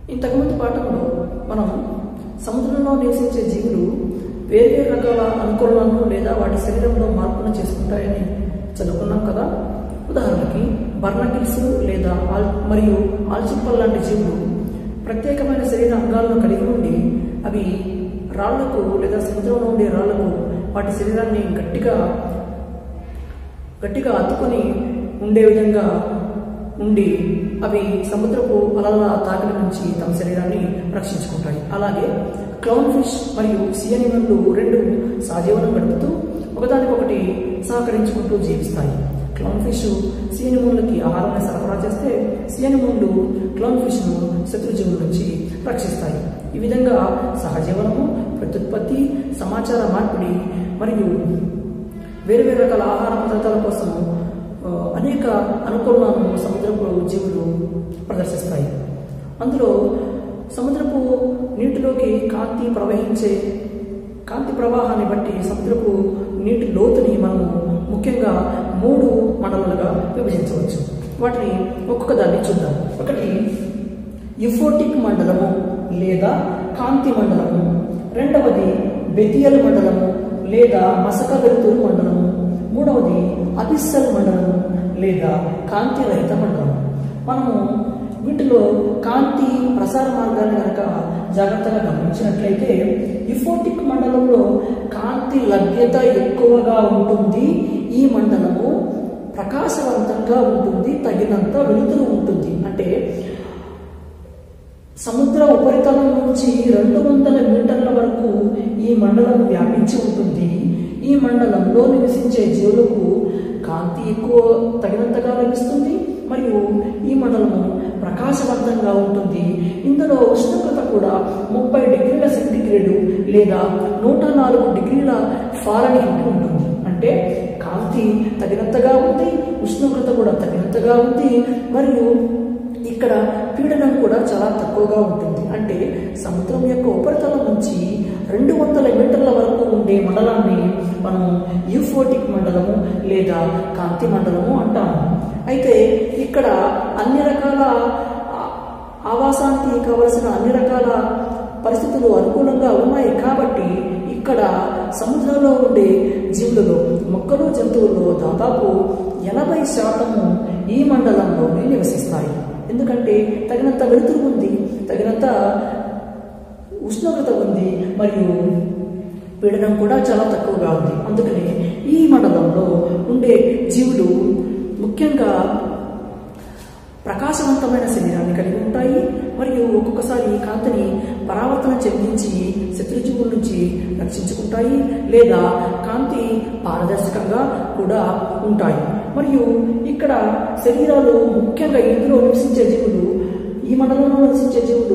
ఇంతకుముందు పాఠంలో మనం సముద్రంలో నివసించే జీవులు వేర్వేరు రకాల అనుకూలలను లేదా వాటి శరీరంలో మార్పులను చేసుకుంటాయని చదువుకున్నాం కదా ఉదాహరణకి బర్నకిల్స్ లేదా ఆల్ మరియు ఆల్చిప్పల్ లాంటి జీవులు ప్రత్యేకమైన శరీర అంగాలను కలిగి ఉండి అవి రాళ్లకు లేదా సముద్రంలో ఉండే రాళ్లకు వాటి శరీరాన్ని గట్టిగా గట్టిగా అతుకొని ఉండే విధంగా ఉండి అవి సముద్రపు అలల తాకిడి నుంచి తమ శరీరాన్ని రక్షించుకుంటాయి అలాగే క్లౌన్ ఫిష్ మరియు సియనిమన్లు రెండు సహజీవనం గడుపుతూ ఒకదానికొకటి సహకరించుకుంటూ జీవిస్తాయి క్లౌన్ ఫిష్ సియనిమూన్లకి ఆహారాన్ని సరఫరా చేస్తే సియనిమూన్లు క్లౌన్ ఫిష్ను శత్రుజీవుల నుంచి రక్షిస్తాయి ఈ విధంగా సహజీవనము ప్రత్యుత్పత్తి సమాచార మార్పిడి మరియు వేరు వేరు రకాల ఆహార పదార్థాల కోసం ఆ, అనేక అనుకూలలను సముద్రపు జీవులు ప్రదర్శిస్తాయి అందులో సముద్రపు నీటిలోకి కాంతి ప్రవహించే కాంతి ప్రవాహాన్ని బట్టి సముద్రపు నీటి లోతుని మనము ముఖ్యంగా మూడు మండలాలుగా విభజించవచ్చు వాటిని ఒక్కొక్క దాన్ని చూద్దాం ఒకటి యుఫోటిక్ మండలము లేదా కాంతి మండలము రెండవది బెతియల్ మండలము లేదా మసక వెలుతురు మండలము మూడవది అబిస్సల్ మండలము లేదా కాంతి రహిత మండలం మనము వీటిలో కాంతి ప్రసార మార్గాన్ని కనుక జాగ్రత్తగా గమనించినట్లయితే ఇఫోటిక్ మండలంలో కాంతి లభ్యత ఎక్కువగా ఉంటుంది ఈ మండలము ప్రకాశవంతంగా ఉంటుంది తగినంత వెలుతురు ఉంటుంది అంటే సముద్ర ఉపరితలం నుంచి రెండు వందల మీటర్ల వరకు ఈ మండలం వ్యాపించి ఉంటుంది ఈ మండలంలో నివసించే జీవులకు కాంతి ఎక్కువ తగినంతగా లభిస్తుంది మరియు ఈ మండలము ప్రకాశవంతంగా ఉంటుంది ఇందులో ఉష్ణోగ్రత కూడా ముప్పై డిగ్రీల సెంటిగ్రేడు లేదా నూట నాలుగు డిగ్రీల ఫారెన్హీట్ ఉంటుంది అంటే కాంతి తగినంతగా ఉంది ఉష్ణోగ్రత కూడా తగినంతగా ఉంది మరియు ఇక్కడ పీడనం కూడా చాలా తక్కువగా ఉంటుంది అంటే సముద్రం యొక్క ఉపరితలం నుంచి రెండు వందల మీటర్ల వరకు ఉండే మండలాన్ని మనం యూఫోటిక్ మండలము లేదా కాంతి మండలము అంటాము అయితే ఇక్కడ అన్ని రకాల ఆ- ఆవాసానికి కావలసిన అన్ని రకాల పరిస్థితులు అనుకూలంగా ఉన్నాయి కాబట్టి ఇక్కడ సముద్రంలో ఉండే జీవులలో మొక్కలు జంతువుల్లో దాదాపు ఎనభై శాతము ఈ మండలంలోనే నివసిస్తాయి ఎందుకంటే తగినంత వెలుతురు ఉంది తగినంత ఉష్ణోగ్రత ఉంది మరియు పీడనం కూడా చాలా తక్కువగా ఉంది అందుకని ఈ మండలంలో ఉండే జీవులు ముఖ్యంగా ప్రకాశవంతమైన శరీరాన్ని కలిగి ఉంటాయి మరియు ఒక్కొక్కసారి కాంతిని పరావర్తన చెందించి శత్రుజీవుల నుంచి రక్షించుకుంటాయి లేదా కాంతి పారదర్శకంగా కూడా ఉంటాయి మరియు ఇక్కడ శరీరాలు ముఖ్యంగా ఇందులో నివసించే జీవులు ఈ మండలంలో నివసించే జీవులు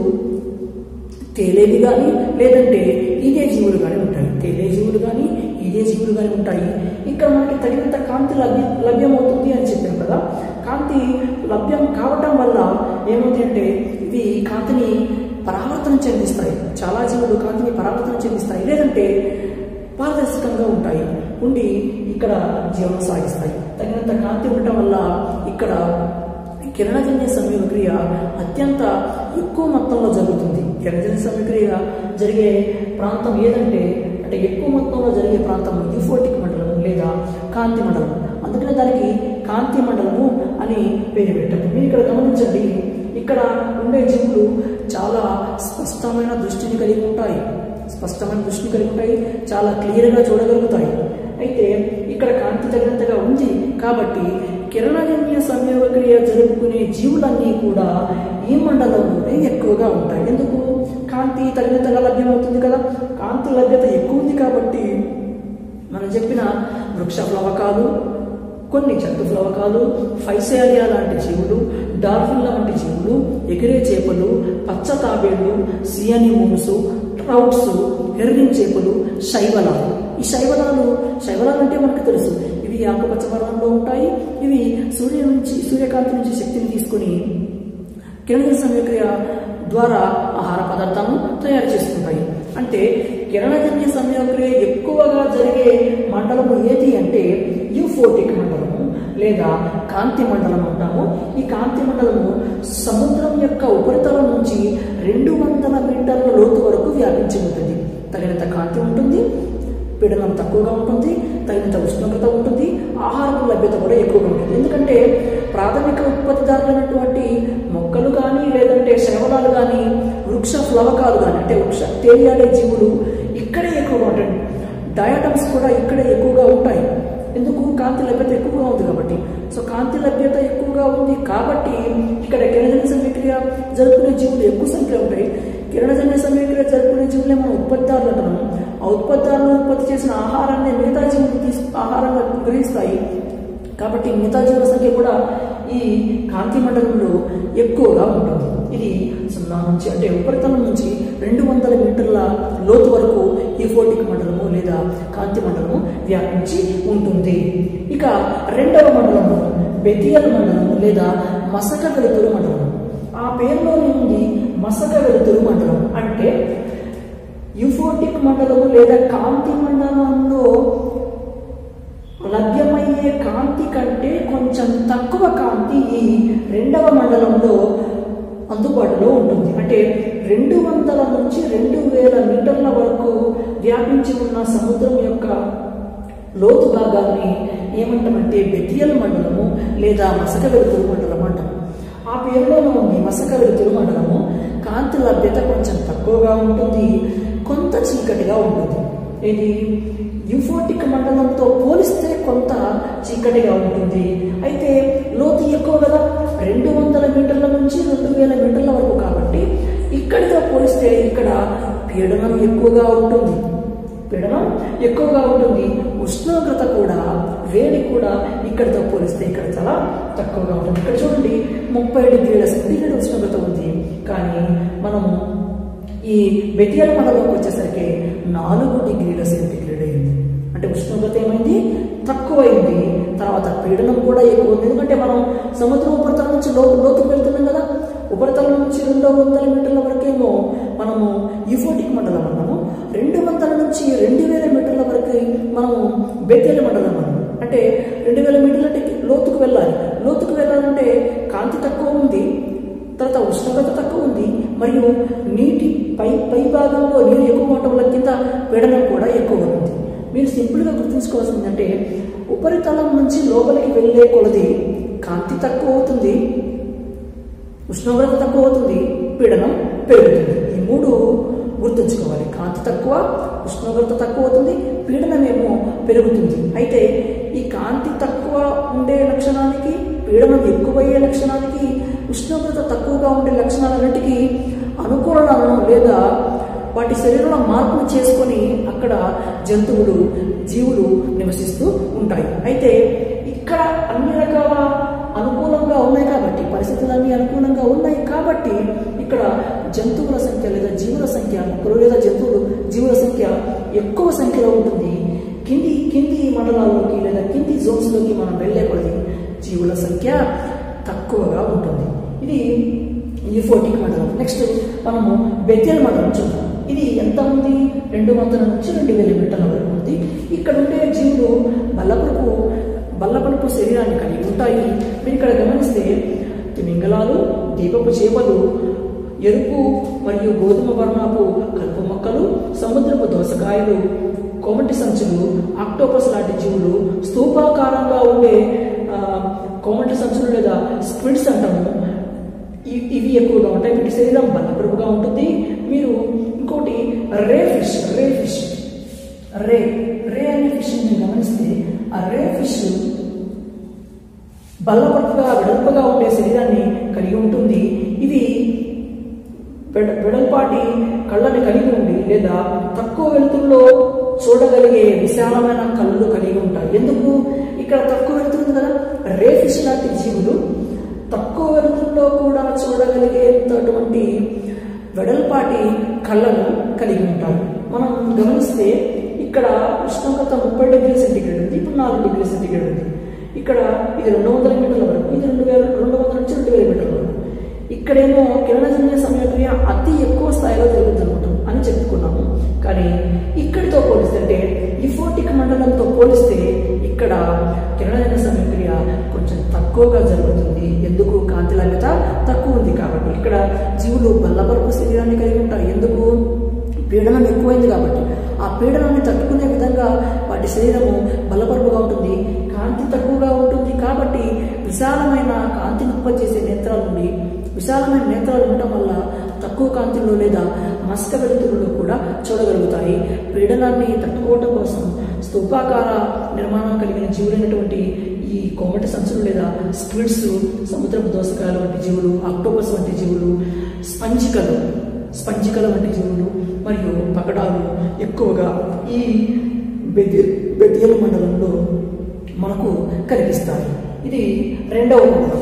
తేలేవి కానీ లేదంటే ఇదే జీవులు కానీ ఉంటాయి తేలే జీవులు కానీ ఇదే జీవులు కానీ ఉంటాయి ఇక్కడ మనకి తగినంత కాంతి లభ్య లభ్యమవుతుంది అని చెప్పాం కదా కాంతి లభ్యం కావటం వల్ల ఏమవుతుంది అంటే ఇవి కాంతిని పరావర్తనం చెందిస్తాయి చాలా జీవులు కాంతిని పరావర్తనం చెందిస్తాయి లేదంటే పారదర్శకంగా ఉంటాయి ఉండి ఇక్కడ జీవనం సాగిస్తాయి తగినంత కాంతి ఉండటం వల్ల ఇక్కడ కిరణజన్య సంయోగక్రియ అత్యంత ఎక్కువ మొత్తంలో జరుగుతుంది కిరణజన్య సంయోగక్రియ జరిగే ప్రాంతం ఏదంటే అంటే ఎక్కువ మొత్తంలో జరిగే ప్రాంతం యూఫోటిక్ మండలం లేదా కాంతి మండలం అందుకనే దానికి కాంతి మండలము అని పేరు పెట్టారు మీరు ఇక్కడ గమనించండి ఇక్కడ ఉండే జీవులు చాలా స్పష్టమైన దృష్టిని కలిగి ఉంటాయి స్పష్టమైన దృష్టిని కలిగి ఉంటాయి చాలా క్లియర్గా చూడగలుగుతాయి అయితే ఇక్కడ కాంతి తగినంతగా ఉంది కాబట్టి కిరణజన్య సంయోగక్రియ జరుపుకునే జీవులన్నీ కూడా ఈ మండలంలోనే ఎక్కువగా ఉంటాయి ఎందుకు కాంతి తగినంతగా లభ్యమవుతుంది కదా కాంతి లభ్యత ఎక్కువ ఉంది కాబట్టి మనం చెప్పిన వృక్ష ప్లవకాలు కొన్ని జంతు ప్లవకాలు ఫైసేలియా లాంటి జీవులు డాల్ఫిన్ల వంటి జీవులు ఎగిరే చేపలు పచ్చ తాబేళ్లు సియని మూన్స్ ట్రౌట్స్ హెర్రిన్ చేపలు శైవలాలు ఈ శైవలాలు శైవలాలు అంటే మనకు తెలుసు ఇవి ఆకుపచ్చ వర్ణంలో ఉంటాయి ఇవి సూర్య నుంచి సూర్యకాంతి నుంచి శక్తిని తీసుకొని కిరణ సమయక్రియ ద్వారా ఆహార పదార్థాలను తయారు చేసుకుంటాయి అంటే కిరణజన్య సంయోగక్రియ ఎక్కువగా జరిగే మండలము ఏది అంటే యూఫోటిక్ మండలము లేదా కాంతి మండలం అంటాము ఈ కాంతి మండలము సముద్రం యొక్క ఉపరితలం నుంచి నుంచి రెండు వందల మీటర్ల లోతు వరకు వ్యాపించి ఉంటుంది తగినంత కాంతి ఉంటుంది పీడనం తక్కువగా ఉంటుంది తగినంత ఉష్ణోగ్రత ఉంటుంది ఆహారం లభ్యత కూడా ఎక్కువగా ఉంటుంది ఎందుకంటే ప్రాథమిక ఉత్పత్తిదారులైనటువంటి మొక్కలు కానీ లేదంటే శవలాలు కానీ వృక్ష ఫ్లవకాలు కానీ అంటే వృక్ష తేలియాడే జీవులు ఇక్కడే ఎక్కువగా ఉంటాయి డయాటమ్స్ కూడా ఇక్కడే ఎక్కువగా ఉంటాయి ఎందుకు కాంతి లభ్యత ఎక్కువగా ఉంది కాబట్టి సో కాంతి లభ్యత ఎక్కువగా ఉంది కాబట్టి ఇక్కడ కిరణజన్య సమీక్రియ జరుపుకునే జీవులు ఎక్కువ సంఖ్యలో ఉంటాయి కిరణజన్య సమీక్రియ జరుపుకునే జీవులే మనం ఉత్పత్తిదారులు అంటున్నాము ఆ ఉత్పత్తిదారులు ఉత్పత్తి చేసిన ఆహారాన్ని మిగతా జీవులు తీసు ఆహారంగా గ్రహిస్తాయి కాబట్టి మిగతా జీవుల సంఖ్య కూడా ఈ కాంతి మండలంలో ఎక్కువగా ఉంటుంది ఇది సున్నా నుంచి అంటే ఉపరితలం నుంచి రెండు వందల మీటర్ల లోతు వరకు ఈఫోటిక్ మండలము లేదా కాంతి మండలము వ్యాపించి ఉంటుంది ఇక రెండవ మండలము బెతియల్ మండలము లేదా మసక వెలుతురు మండలం ఆ పేరులోనే ఉంది మసక వెలుతురు మండలం అంటే యూఫోటిక్ మండలము లేదా కాంతి మండలంలో లభ్యమయ్యే కాంతి కంటే కొంచెం తక్కువ కాంతి ఈ రెండవ మండలంలో అందుబాటులో ఉంటుంది అంటే రెండు వందల నుంచి రెండు వేల మీటర్ల వరకు వ్యాపించి ఉన్న సముద్రం యొక్క లోతు భాగాన్ని ఏమంటామంటే బెతియల్ మండలము లేదా మసక వెలుతురు మండలం అంటాం ఆ పేరులోనే ఉంది మసక వెలుతురు మండలము కాంతి లభ్యత కొంచెం తక్కువగా ఉంటుంది కొంత చీకటిగా ఉంటుంది ఇది యూఫోటిక్ మండలంతో పోలిస్తే కొంత చీకటిగా ఉంటుంది అయితే లోతు ఎక్కువ కదా రెండు వందల మీటర్ల నుంచి రెండు వేల మీటర్ల వరకు కాబట్టి ఇక్కడితో పోలిస్తే ఇక్కడ పీడనం ఎక్కువగా ఉంటుంది పీడనం ఎక్కువగా ఉంటుంది ఉష్ణోగ్రత కూడా వేడి కూడా ఇక్కడితో పోలిస్తే ఇక్కడ చాలా తక్కువగా ఉంటుంది ఇక్కడ చూడండి ముప్పై డిగ్రీల సెంటీగ్రేడ్ ఉష్ణోగ్రత ఉంది కానీ మనము ఈ బెతియల్ మండలంకి వచ్చేసరికి నాలుగు డిగ్రీల సెంటీగ్రేడ్ అయింది అంటే ఉష్ణోగ్రత ఏమైంది తక్కువైంది తర్వాత పీడనం కూడా ఎక్కువ ఉంది ఎందుకంటే మనం సముద్రం ఉపరితలం నుంచి లో లోతుకు వెళ్తున్నాం కదా ఉపరితలం నుంచి రెండు వందల మీటర్ల వరకేమో మనము యూఫోటిక్ మండలం అన్నాము రెండు వందల నుంచి రెండు వేల మీటర్ల వరకు మనము బెత్తేల మండలం అన్నాము అంటే రెండు వేల మీటర్ల అంటే లోతుకు వెళ్ళాలి లోతుకు వెళ్ళాలంటే కాంతి తక్కువ ఉంది తర్వాత ఉష్ణోగ్రత తక్కువ ఉంది మరియు నీటి పై పై భాగంలో నీరు ఎక్కువ ఉండటం వల్ల కింద పీడనం కూడా ఎక్కువ ఉంది మీరు సింపుల్గా గుర్తుంచుకోవాల్సిందంటే ఉపరితలం నుంచి లోపలికి వెళ్ళే కొలది కాంతి తక్కువ అవుతుంది ఉష్ణోగ్రత తక్కువ అవుతుంది పీడనం పెరుగుతుంది ఈ మూడు గుర్తుంచుకోవాలి కాంతి తక్కువ ఉష్ణోగ్రత తక్కువ అవుతుంది పీడనమేమో పెరుగుతుంది అయితే ఈ కాంతి తక్కువ ఉండే లక్షణానికి పీడనం ఎక్కువయ్యే లక్షణానికి ఉష్ణోగ్రత తక్కువగా ఉండే లక్షణాలన్నిటికీ అనుకూలనలను లేదా వాటి శరీరంలో మార్పులు చేసుకొని అక్కడ జంతువులు జీవులు నివసిస్తూ ఉంటాయి అయితే ఇక్కడ అన్ని రకాల అనుకూలంగా ఉన్నాయి కాబట్టి పరిస్థితులన్నీ అనుకూలంగా ఉన్నాయి కాబట్టి ఇక్కడ జంతువుల సంఖ్య లేదా జీవుల సంఖ్య మొక్కలు లేదా జంతువులు జీవుల సంఖ్య ఎక్కువ సంఖ్యలో ఉంటుంది కింది కింది మండలాల్లోకి లేదా కింది జోన్స్లోకి మనం వెళ్ళే కొలది జీవుల సంఖ్య తక్కువగా ఉంటుంది ఇది యూఫోటిక్ మండలం నెక్స్ట్ మనము బెతేల్ మండలం చూద్దాం ఇది ఎంత ఉంది రెండు వందల నుంచి రెండు వేల మీటర్ల వరకు ఉంది ఇక్కడ ఉండే జీవులు బల్లపరుపు బల్లపరుపు శరీరాన్ని కలిగి ఉంటాయి మీరు ఇక్కడ గమనిస్తే తిమింగలాలు దీపపు చేపలు ఎరుపు మరియు గోధుమ వర్ణపు కలుపు మొక్కలు సముద్రపు దోసకాయలు కోమటి సంచులు ఆక్టోపస్ లాంటి జీవులు స్తూపాకారంగా ఉండే ఆ, కోమటి సంచులు లేదా స్క్విడ్స్ అంటాము ఇ- ఇవి ఎక్కువగా ఉంటాయి వీటి శరీరం బలపరుపుగా ఉంటుంది మీరు ఇంకోటి రే ఫిష్ రే ఫిష్ రే రే అనే ఫిష్ మీరు గమనిస్తే ఆ రే ఫిష్ బల్లపరుపుగా వెడల్పుగా ఉండే శరీరాన్ని కలిగి ఉంటుంది ఇది వెడ వెడల్పాటి కళ్ళని కలిగి ఉండి లేదా తక్కువ వెలుతురులో చూడగలిగే విశాలమైన కళ్ళు కలిగి ఉంటాయి ఎందుకు ఇక్కడ తక్కువ వెలుతుంది కదా రే ఫిష్ లాంటి జీవులు తక్కువ వెలుతురులో కూడా చూడగలిగేటటువంటి వెడల్పాటి కళ్ళను కలిగి ఉంటాయి మనం గమనిస్తే ఇక్కడ ఉష్ణోగ్రత ముప్పై డిగ్రీ సెంటీగ్రేడ్ ఉంది ఇప్పుడు నాలుగు డిగ్రీ సెంటీగ్రేడ్ ఉంది ఇక్కడ ఇది రెండు వందల మీటర్ల వరకు ఇది రెండు వేల రెండు వందల నుంచి రెండు వేల మీటర్ల వరకు ఇక్కడేమో కిరణజన్య సమయక్రియ అతి ఎక్కువ స్థాయిలో జరుగుతుంది అనమాట అని చెప్పుకున్నాము కానీ ఇక్కడితో పోలిస్తే అంటే ఇఫోటిక్ మండలంతో పోలిస్తే ఇక్కడ కిరణజన్య సమక్రియ కొంచెం తక్కువగా జరుగుతుంది ఎందుకు కాంతి లభ్యత తక్కువ ఉంది కాబట్టి ఇక్కడ జీవులు బల్లపరుపు శరీరాన్ని కలిగి ఉంటాయి ఎందుకు పీడనం ఎక్కువైంది కాబట్టి ఆ పీడనాన్ని తట్టుకునే విధంగా వాటి శరీరము బలపరుపుగా ఉంటుంది కాంతి తక్కువగా ఉంటుంది కాబట్టి విశాలమైన కాంతిని ఉత్పత్తి చేసే నేత్రాల నుండి విశాలమైన నేత్రాలు ఉండటం వల్ల తక్కువ కాంతిలో లేదా మస్క వెలుతురులో కూడా చూడగలుగుతాయి పీడనాన్ని తట్టుకోవటం కోసం స్తూపాకార నిర్మాణం కలిగిన జీవులైనటువంటి ఈ కోమటి సంచులు లేదా స్క్విడ్స్ సముద్రపు దోసకాయలు వంటి జీవులు ఆక్టోపస్ వంటి జీవులు స్పంజికలు స్పంజికల వంటి జీవులు మరియు పగడాలు ఎక్కువగా ఈ బెది బెదియల మండలంలో మనకు కనిపిస్తాయి ఇది రెండవ మండలం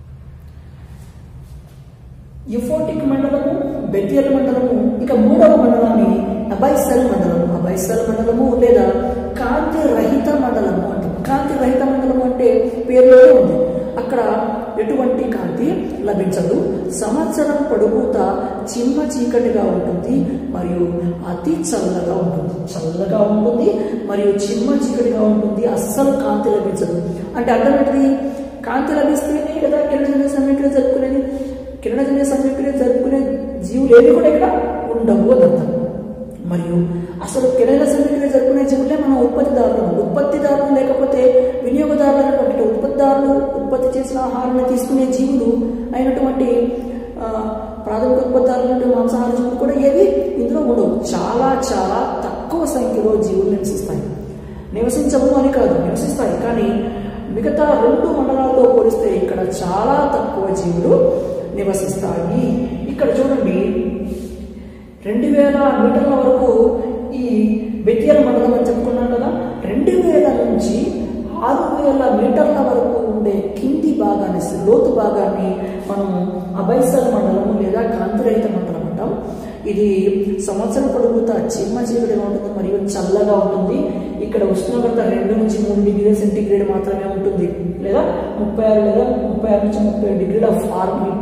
యుఫోటిక్ మండలము బెటియల్ మండలము ఇక మూడవ మండలాన్ని అబైసల్ మండలము అబైసల్ మండలము లేదా కాంతి రహిత మండలము అంటాం కాంతి రహిత మండలము అంటే పేరులోనే ఉంది అక్కడ ఎటువంటి కాంతి లభించదు సంవత్సరం పొడుగుత చిమ్మ చీకటిగా ఉంటుంది మరియు అతి చల్లగా ఉంటుంది చల్లగా ఉంటుంది మరియు చిమ్మ చీకటిగా ఉంటుంది అస్సలు కాంతి లభించదు అంటే అర్థం ఏంటిది కాంతి లభిస్తేనే కదా కిరణజన్య సమీకరణ జరుపుకునేది కిరణజన్య సమీకరణ జరుపుకునే జీవులు ఏవి కూడా ఇక్కడ ఉండవు అని అర్థం మరియు అసలు కిరణజన్య సమీకరణ జరుపుకునే జీవులే మనం ఉత్పత్తిదారులు ఉత్పత్తిదారులు లేకపోతే వినియోగదారులు అనేటువంటి ఉత్పత్తిదారులు ఉత్పత్తి చేసిన ఆహారాన్ని తీసుకునే జీవులు అయినటువంటి ఆ, ప్రాథమిక ఉత్పత్తిదారులు మాంసాహార జీవులు కూడా ఏవి ఇందులో ఉండవు చాలా చాలా తక్కువ సంఖ్యలో జీవులు నివసిస్తాయి నివసించవు అని కాదు నివసిస్తాయి కానీ మిగతా రెండు మండలాల్లో పోలిస్తే ఇక్కడ చాలా తక్కువ జీవులు నివసిస్తాయి ఇక్కడ చూడండి రెండు వేల మీటర్ల వరకు ఈ బెతియల్ మండలం అని చెప్పుకున్నాం కదా రెండు వేల నుంచి ఆరు వేల మీటర్ల వరకు ఉండే కింది భాగాన్ని లోతు భాగాన్ని మనం అబైసల్ మండలం లేదా కాంతిరహిత మండలం అంటాం ఇది సంవత్సరం పొడుగుతా చిమ్మ చీకటిగా ఉంటుంది మరియు చల్లగా ఉంటుంది ఇక్కడ ఉష్ణోగ్రత రెండు నుంచి మూడు డిగ్రీల సెంటీగ్రేడ్ మాత్రమే ఉంటుంది లేదా ముప్పై ఆరు లేదా ముప్పై ఆరు నుంచి ముప్పై డిగ్రీల ఫార్మీట్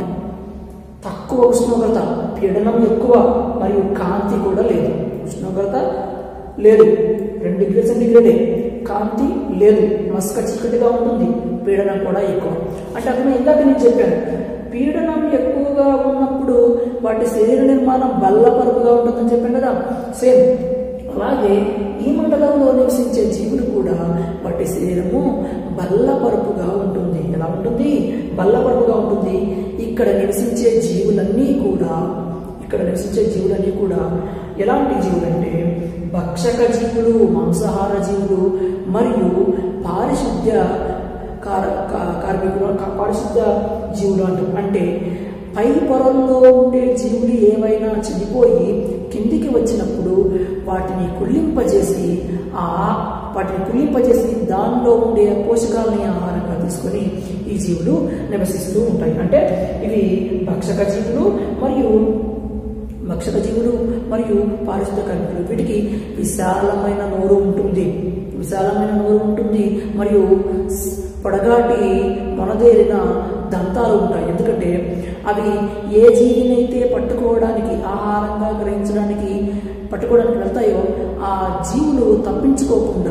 తక్కువ ఉష్ణోగ్రత పీడనం ఎక్కువ మరియు కాంతి కూడా లేదు ఉష్ణోగ్రత లేదు రెండు డిగ్రీ సెంటిగ్రేడే కాంతి లేదు మస్క చీకటిగా ఉంటుంది పీడనం కూడా ఎక్కువ అంటే అతను ఇందాక నేను చెప్పాను పీడనం ఎక్కువగా ఉన్నప్పుడు వాటి శరీర నిర్మాణం బల్లపరుపుగా ఉంటుందని చెప్పాను కదా సేమ్ అలాగే ఈ మండలంలో నివసించే జీవులు కూడా వాటి శరీరము బల్లపరుపుగా ఉంటుంది ఎలా ఉంటుంది బల్లపరుపుగా ఉంటుంది ఇక్కడ నివసించే జీవులన్నీ కూడా ఇక్కడ నివసించే జీవులన్నీ కూడా ఎలాంటి జీవులంటే భక్షక జీవులు మాంసాహార జీవులు మరియు పారిశుద్ధ్య కార కా- కార్మికులు కా- పారిశుద్ధ్య జీవులు అంటాం అంటే పై పొరల్లో ఉండే జీవులు ఏవైనా చనిపోయి కిందికి వచ్చినప్పుడు వాటిని కుళ్ళింపజేసి ఆ వాటిని కుళ్ళింపజేసి దానిలో ఉండే పోషకాలని ఆహారంగా తీసుకొని ఈ జీవులు నివసిస్తూ ఉంటాయి అంటే ఇవి భక్షక జీవులు మరియు భక్షక జీవులు మరియు పారిశుద్ధ కార్మికులు వీటికి విశాలమైన నోరు ఉంటుంది విశాలమైన నోరు ఉంటుంది మరియు స్- పొడగాటి మొనదేరిన దంతాలు ఉంటాయి ఎందుకంటే అవి ఏ జీవినైతే పట్టుకోవడానికి ఆహారంగా గ్రహించడానికి పట్టుకోవడానికి వెళ్తాయో ఆ జీవులు తప్పించుకోకుండా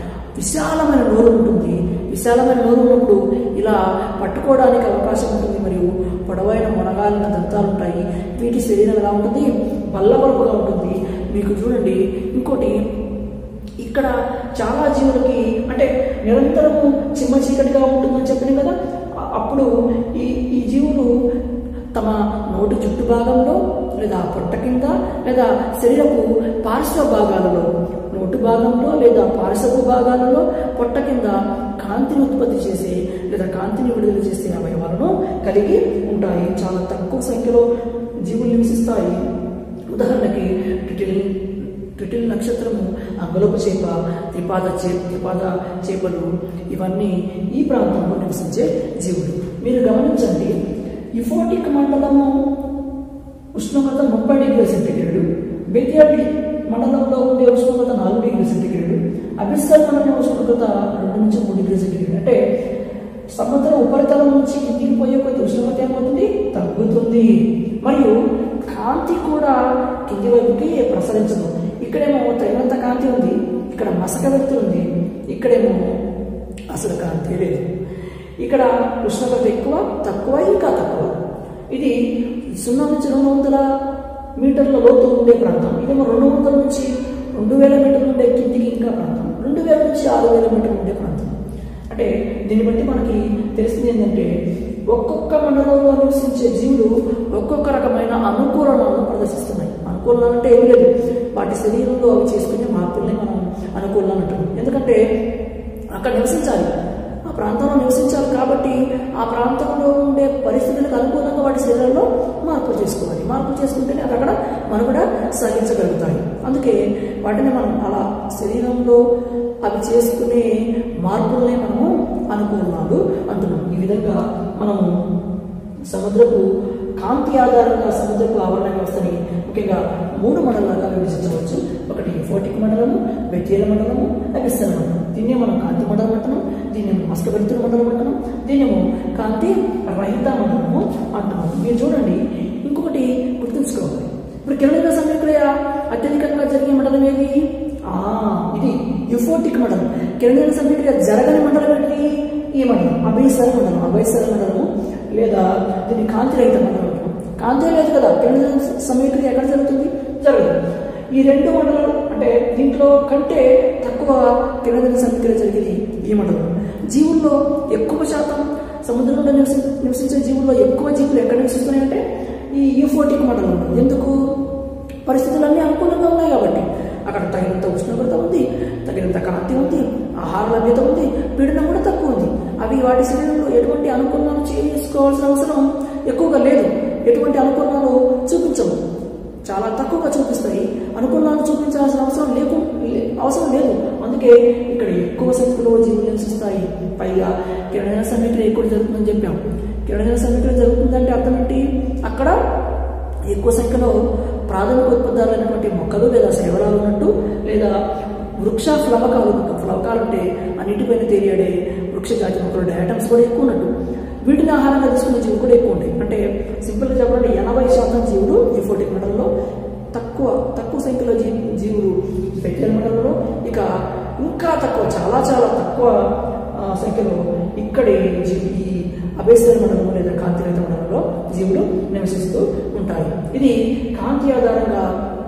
విశాలమైన నోరు ఉంటుంది విశాలమైన నోరు ఉన్నప్పుడు ఇలా పట్టుకోవడానికి అవకాశం ఉంటుంది మరియు పొడవైన మొనగాలిన దంతాలు ఉంటాయి వీటి శరీరం ఎలా ఉంటుంది బల్లబలుపుగా ఉంటుంది మీకు చూడండి ఇంకోటి ఇక్కడ చాలా జీవులకి అంటే నిరంతరము చిమ్మ చీకటిగా ఉంటుందని చెప్పిన కదా అ- అప్పుడు ఈ ఈ జీవులు తమ నోటి చుట్టు భాగంలో లేదా పొట్ట కింద లేదా శరీరపు పార్శ్వ భాగాలలో నోటు భాగంలో లేదా పార్శ్వపు భాగాలలో పొట్ట కింద కాంతిని ఉత్పత్తి చేసే లేదా కాంతిని విడుదల చేసే అవయవాలను కలిగి ఉంటాయి చాలా తక్కువ సంఖ్యలో జీవులు నివసిస్తాయి ఉదాహరణకి టిటిల్ టిటిల్ నక్షత్రము అంగలోప చేప త్రిపాద చే త్రిపాద చేపలు ఇవన్నీ ఈ ప్రాంతంలో నివసించే జీవులు మీరు గమనించండి ఇఫోటిక్ మండలము ఉష్ణోగ్రత ముప్పై డిగ్రీల సెంటీగ్రేడ్ బెతియాటి మండలంలో ఉండే ఉష్ణోగ్రత నాలుగు డిగ్రీల సెంటీగ్రేడ్ అబిస్సల్ మండలం ఉష్ణోగ్రత రెండు నుంచి మూడు డిగ్రీల సెంటీగ్రేడ్ అంటే సముద్రం ఉపరితలం నుంచి కిందికి పోయే కొద్ది ఉష్ణోగ్రత ఏమవుతుంది తగ్గుతుంది మరియు కాంతి కూడా కింది వైపుకి ప్రసరించదు ఇక్కడేమో తగినంత కాంతి ఉంది ఇక్కడ మసక వెలుతురు ఉంది ఇక్కడేమో అసలు కాంతి లేదు ఇక్కడ ఉష్ణోగ్రత ఎక్కువ తక్కువ ఇంకా తక్కువ ఇది సున్నా నుంచి రెండు వందల మీటర్ల లోతు ఉండే ప్రాంతం ఇదేమో రెండు వందల నుంచి రెండు వేల మీటర్లు ఉండే కిందికి ఇంకా ప్రాంతం రెండు వేల నుంచి ఆరు వేల మీటర్లు ఉండే ప్రాంతం అంటే దీన్ని బట్టి మనకి తెలిసింది ఏంటంటే ఒక్కొక్క మండలంలో నివసించే జీవులు ఒక్కొక్క రకమైన అనుకూలనాలను ప్రదర్శిస్తున్నాయి అనుకూలనాలు అంటే ఏమి లేదు వాటి శరీరంలో అవి చేసుకునే మార్పుల్ని మనం అనుకూలనాలు అంటాం ఎందుకంటే అక్కడ నివసించాలి ఆ ప్రాంతంలో నివసించాలి కాబట్టి ఆ ప్రాంతంలో ఉండే పరిస్థితులకు అనుకూలంగా వాటి శరీరంలో మార్పులు చేసుకోవాలి మార్పులు చేసుకుంటేనే అది అక్కడ మనుగడ సాగించగలుగుతాయి అందుకే వాటిని మనం అలా శరీరంలో అవి చేసుకునే మార్పులనే మనము అనుకూలనాలు అంటున్నాం ఈ విధంగా మనము సముద్రపు కాంతి ఆధారంగా సముద్రపు ఆవరణ వ్యవస్థని ముఖ్యంగా మూడు మండలాలుగా విభజించవచ్చు ఒకటి ఫోటిక్ మండలము బెత్తేల మండలము అభిస్తల మండలం దీన్నే మనం కాంతి మండలం అంటున్నాం దీన్నేమో మస్కబెడుతుల మండలం అంటున్నాం దీన్నేమో కాంతి రహిత మండలము అంటున్నాం మీరు చూడండి ఇంకొకటి గుర్తుంచుకోవాలి ఇప్పుడు కిరణిక సమీక్రియ అత్యధికంగా జరిగే మండలం ఏది ఆ ఇది యుఫోటిక్ మండలం కిరణిక సమీక్రియ జరగని మండలం ఏంటి ఈ మండలం అభయసర మండలం అభయసర మండలము లేదా దీన్ని కాంతిరహిత మండలం అంటాం కాంతి లేదు కదా కిరణిక సమీక్రియ ఎక్కడ జరుగుతుంది జరగదు ఈ రెండు మండలాలు అంటే దీంట్లో కంటే తక్కువ కిరణిక సమీక్రియ జరిగేది ఈ మండలం జీవుల్లో ఎక్కువ శాతం సముద్రంలో నివసి నివసించే జీవుల్లో ఎక్కువ జీవులు ఎక్కడ నివసిస్తున్నాయంటే ఈ యూఫోటిక్ మండలం ఎందుకు పరిస్థితులన్నీ అనుకూలంగా ఉన్నాయి కాబట్టి అక్కడ తగినంత ఉష్ణోగ్రత ఉంది తగినంత కాంతి ఉంది ఆహార లభ్యత ఉంది పీడనం కూడా తక్కువ ఉంది అవి వాటి శరీరంలో ఎటువంటి అనుకూలనాలు చేసుకోవాల్సిన అవసరం ఎక్కువగా లేదు ఎటువంటి అనుకూలనాలు చూపించవు చాలా తక్కువగా చూపిస్తాయి అనుకూలనాలు చూపించాల్సిన అవసరం లేకు లే- అవసరం లేదు అందుకే ఇక్కడ ఎక్కువ సంఖ్యలో జీవులు నివసిస్తాయి పైగా కిరణజన సమీకరణ ఎక్కువ జరుగుతుందని చెప్పాం కిరణజన సమీకరణ జరుగుతుందంటే అర్థం ఏంటి అక్కడ ఎక్కువ సంఖ్యలో ప్రాథమిక ఉత్పత్తులైనటువంటి మొక్కలు లేదా శైవరాలు ఉన్నట్టు లేదా వృక్ష ఫ్లవకాలు ఉన్నట్టు ఫ్లవకాలు అంటే అన్నిటిపైన తేలియాడే వృక్ష జాతి మొక్కలు డయాటమ్స్ కూడా ఎక్కువ ఉన్నట్టు వీటిని ఆహారంగా తీసుకునే జీవులు కూడా ఎక్కువ ఉంటాయి అంటే సింపుల్గా చెప్పాలంటే ఎనభై శాతం జీవులు ఈ ఫోటిక్ మండలంలో తక్కువ తక్కువ సంఖ్యలో జీ జీవులు పెట్టెల మండలంలో ఇక ఇంకా తక్కువ చాలా చాలా తక్కువ ఆ, సంఖ్యలో ఇక్కడి జీ- ఈ అభేశ్వర మండలం లేదా కాంతిరహిత మండలంలో జీవులు నివసిస్తూ ఉంటాయి ఇది కాంతి ఆధారంగా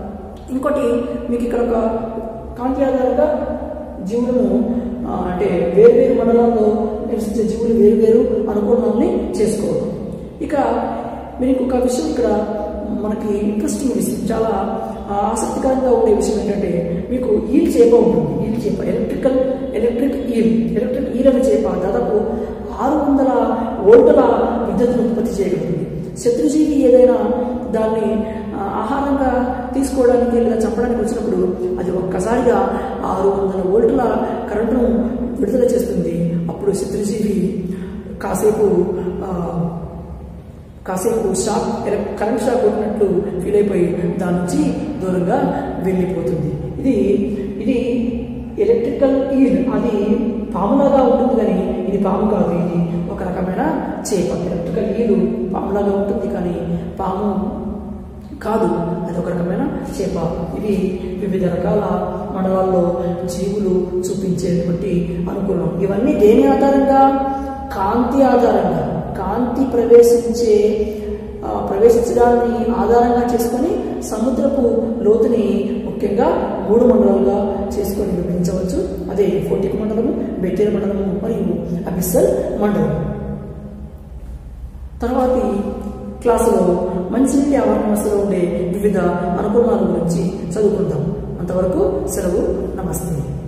ఇంకోటి మీకు ఇక్కడ ఒక కాంతి ఆధారంగా జీవులను ఆ, అంటే వేరువేరు మండలాల్లో నివసించే జీవులు వేరువేరు అనుకూలాన్ని చేసుకోవడం ఇక మీరు ఇంకొక విషయం ఇక్కడ మనకి ఇంట్రెస్టింగ్ విషయం చాలా ఆ, ఆసక్తికరంగా ఉండే విషయం ఏంటంటే మీకు ఈల్ చేప ఉంటుంది ఈల్ చేప electrical electric eel electric eel అనే చేప దాదాపు ఆరు వందల వోల్టుల విద్యుత్తును ఉత్పత్తి చేయగలుగుతుంది శత్రుజీవి ఏదైనా దాన్ని ఆ, ఆహారంగా తీసుకోవడానికి లేదా చంపడానికి వచ్చినప్పుడు అది ఒక్కసారిగా ఆరు వందల వోల్టుల కరెంటును విడుదల చేస్తుంది అప్పుడు శత్రుజీవి కాసేపు ఆ, కాసేపు షాక్ ఎలక్- కరెంట్ షాక్ కొట్టినట్లు ఫీల్ అయిపోయి దాని నుంచి దూరంగా వెళ్ళిపోతుంది ఇది ఇది ఎలక్ట్రికల్ ఈల్ అది పాములాగా ఉంటుంది కానీ ఇది పాము కాదు ఇది ఒక రకమైన చేప ఎలక్ట్రికల్ ఈలు పాములాగా ఉంటుంది కానీ పాము కాదు అది ఒక రకమైన చేప ఇవి వివిధ రకాల మండలాల్లో జీవులు చూపించేటువంటి అనుకూలం ఇవన్నీ దేని ఆధారంగా కాంతి ఆధారంగా కాంతి ప్రవేశించే ఆ, ప్రవేశించడాన్ని ఆధారంగా చేసుకొని సముద్రపు లోతుని ముఖ్యంగా మూడు మండలాలుగా చేసుకొని విభజించవచ్చు అదే ఫోటిక్ మండలము బెట్టేల మండలము మరియు అబిస్సల్ మండలం తర్వాతి క్లాసులో మంచినీటి ఆవరణ వ్యవస్థలో ఉండే వివిధ అనుకూలాల గురించి చదువుకుందాం అంతవరకు సెలవు నమస్తే